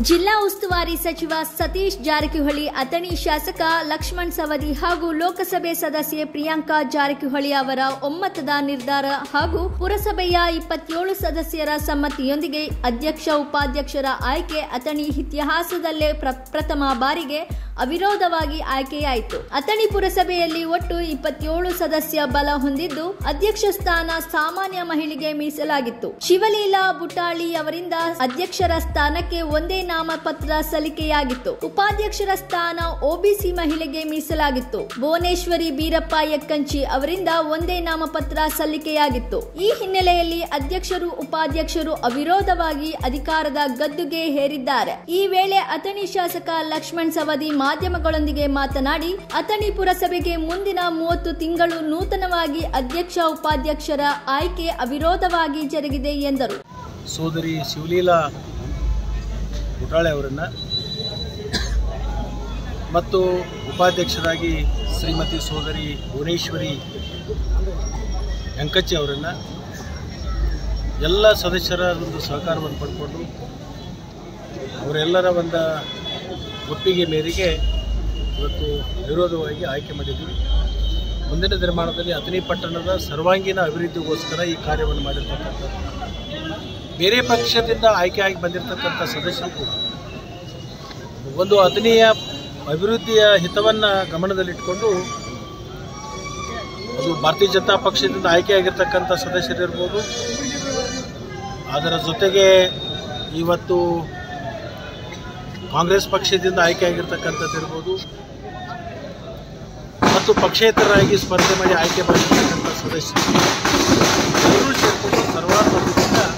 ಜಿಲ್ಲಾ ಉಸ್ತುವಾರಿ ಸಚಿವ ಸತೀಶ್ ಜಾರಕಿಹೊಳಿ ಅಥಣಿ ಶಾಸಕ ಲಕ್ಷ್ಮಣ್ ಸವದಿ ಹಾಗೂ ಲೋಕಸಭೆ ಸದಸ್ಯೆ ಪ್ರಿಯಾಂಕಾ ಜಾರಕಿಹೊಳಿ ಅವರ ಒಮ್ಮತದ ನಿರ್ಧಾರ ಹಾಗೂ ಪುರಸಭೆಯ ಇಪ್ಪತ್ತೇಳು ಸದಸ್ಯರ ಸಮ್ಮತಿಯೊಂದಿಗೆ ಅಧ್ಯಕ್ಷ ಉಪಾಧ್ಯಕ್ಷರ ಆಯ್ಕೆ ಅಥಣಿ ಇತಿಹಾಸದಲ್ಲೇ ಪ್ರ- ಪ್ರಥಮ ಬಾರಿಗೆ ಅವಿರೋಧವಾಗಿ ಆಯ್ಕೆಯಾಯಿತು ಅಥಣಿ ಪುರಸಭೆಯಲ್ಲಿ ಒಟ್ಟು ಇಪ್ಪತ್ತೇಳು ಸದಸ್ಯ ಬಲ ಹೊಂದಿದ್ದು ಅಧ್ಯಕ್ಷ ಸ್ಥಾನ ಸಾಮಾನ್ಯ ಮಹಿಳೆಗೆ ಮೀಸಲಾಗಿತ್ತು ಶಿವಲೀಲಾ ಬುಟಾಳಿ ಅವರಿಂದ ಅಧ್ಯಕ್ಷರ ಸ್ಥಾನಕ್ಕೆ ಒಂದೇ ನಾಮಪತ್ರ ಸಲ್ಲಿಕೆಯಾಗಿತ್ತು ಉಪಾಧ್ಯಕ್ಷರ ಸ್ಥಾನ ಒಬಿಸಿ ಮಹಿಳೆಗೆ ಮೀಸಲಾಗಿತ್ತು ಭುವನೇಶ್ವರಿ ಬೀರಪ್ಪ ಯಕ್ಕಂಚಿ ಅವರಿಂದ ಒಂದೇ ನಾಮಪತ್ರ ಸಲ್ಲಿಕೆಯಾಗಿತ್ತು ಈ ಹಿನ್ನೆಲೆಯಲ್ಲಿ ಅಧ್ಯಕ್ಷರು ಉಪಾಧ್ಯಕ್ಷರು ಅವಿರೋಧವಾಗಿ ಅಧಿಕಾರದ ಗದ್ದುಗೆ ಹೇರಿದ್ದಾರೆ ಈ ವೇಳೆ ಅಥಣಿ ಶಾಸಕ ಲಕ್ಷ್ಮಣ್ ಸವದಿ ಮಾಧ್ಯಮಗಳೊಂದಿಗೆ ಮಾತನಾಡಿ ಅಥಣಿ ಪುರಸಭೆಗೆ ಮುಂದಿನ ಮೂವತ್ತು ತಿಂಗಳು ನೂತನವಾಗಿ ಅಧ್ಯಕ್ಷ ಉಪಾಧ್ಯಕ್ಷರ ಆಯ್ಕೆ ಅವಿರೋಧವಾಗಿ ಜರುಗಿದೆ ಎಂದರು ಸೋದರಿ ಶಿವಲೀಲಾ ಬುಟಾಳೆ ಅವರನ್ನು ಮತ್ತು ಉಪಾಧ್ಯಕ್ಷರಾಗಿ ಶ್ರೀಮತಿ ಸೋದರಿ ಭುವನೇಶ್ವರಿ ವೆಂಕಚ್ಚಿ ಅವರನ್ನು ಎಲ್ಲ ಸದಸ್ಯರ ಒಂದು ಸಹಕಾರವನ್ನು ಪಡ್ಕೊಂಡು ಅವರೆಲ್ಲರ ಒಂದು ಒಪ್ಪಿಗೆ ಮೇರೆಗೆ ಇವತ್ತು ವಿರೋಧವಾಗಿ ಆಯ್ಕೆ ಮಾಡಿದ್ದೀವಿ ಮುಂದಿನ ನಿರ್ಮಾಣದಲ್ಲಿ ಅಥಣಿ ಪಟ್ಟಣದ ಸರ್ವಾಂಗೀಣ ಅಭಿವೃದ್ಧಿಗೋಸ್ಕರ ಈ ಕಾರ್ಯವನ್ನು ಮಾಡಿರ್ತಕ್ಕಂಥದ್ದು ಬೇರೆ ಪಕ್ಷದಿಂದ ಆಯ್ಕೆಯಾಗಿ ಬಂದಿರತಕ್ಕಂಥ ಸದಸ್ಯರು ಕೂಡ ಒಂದು ಅಥಣಿಯ ಅಭಿವೃದ್ಧಿಯ ಹಿತವನ್ನು ಗಮನದಲ್ಲಿಟ್ಕೊಂಡು ಅದು ಭಾರತೀಯ ಜನತಾ ಪಕ್ಷದಿಂದ ಆಯ್ಕೆಯಾಗಿರ್ತಕ್ಕಂಥ ಸದಸ್ಯರಿರ್ಬೋದು ಅದರ ಜೊತೆಗೆ ಇವತ್ತು ಕಾಂಗ್ರೆಸ್ ಪಕ್ಷದಿಂದ ಆಯ್ಕೆಯಾಗಿರ್ತಕ್ಕಂಥದ್ದು ಇರ್ಬೋದು ಮತ್ತು ಪಕ್ಷೇತರರಾಗಿ ಸ್ಪರ್ಧೆ ಮಾಡಿ ಆಯ್ಕೆ ಮಾಡಿರ್ತಕ್ಕಂಥ ಸದಸ್ಯರು ಎಲ್ಲರೂ ಸೇರಿಕೊಂಡು ಸರ್ವಾನುಮತದಿಂದ